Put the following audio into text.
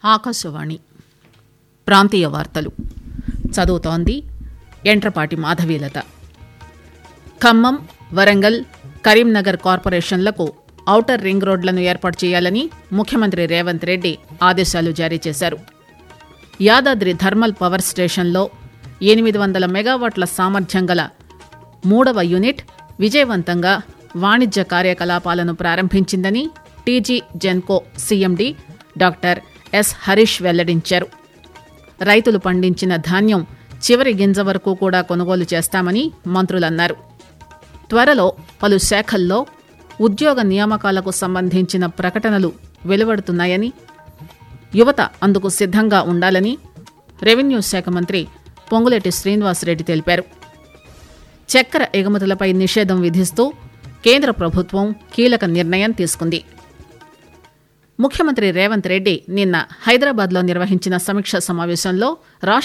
ఆకాశవాణి ప్రాంతీయ వార్తలు చదువుతోంది ఎంట్రపాటి మాధవీలత ఖమ్మం వరంగల్ కరీంనగర్ కార్పొరేషన్లకు ఔటర్ రింగ్ రోడ్లను ఏర్పాటు చేయాలని ముఖ్యమంత్రి రేవంత్ రెడ్డి ఆదేశాలు జారీ చేశారు యాదాద్రి థర్మల్ పవర్ స్టేషన్లో ఎనిమిది వందల మెగావాట్ల సామర్థ్యం గల మూడవ యూనిట్ విజయవంతంగా వాణిజ్య కార్యకలాపాలను ప్రారంభించిందని TG Genco CMD doctor S Harish వెల్లడించారు రైతులు పండించిన ధాన్యం చివరి గింజ వరకు కూడా కొనుగోలు చేస్తామని మంత్రులన్నారు త్వరలో పలు శాఖల్లో ఉద్యోగ నియామకాలకు సంబంధించిన ప్రకటనలు వెలువడుతున్నాయని యువత అందుకు సిద్ధంగా ఉండాలని రెవెన్యూ శాఖ మంత్రి పొంగులేటి శ్రీనివాసరెడ్డి తెలిపారు చక్కెర ఎగుమతులపై నిషేధం విధిస్తూ కేంద్ర ప్రభుత్వం కీలక నిర్ణయం తీసుకుంది ముఖ్యమంత్రి రేవంత్ రెడ్డి నిన్న హైదరాబాద్లో నిర్వహించిన సమీక్షా సమావేశంలో రాష్ట్ర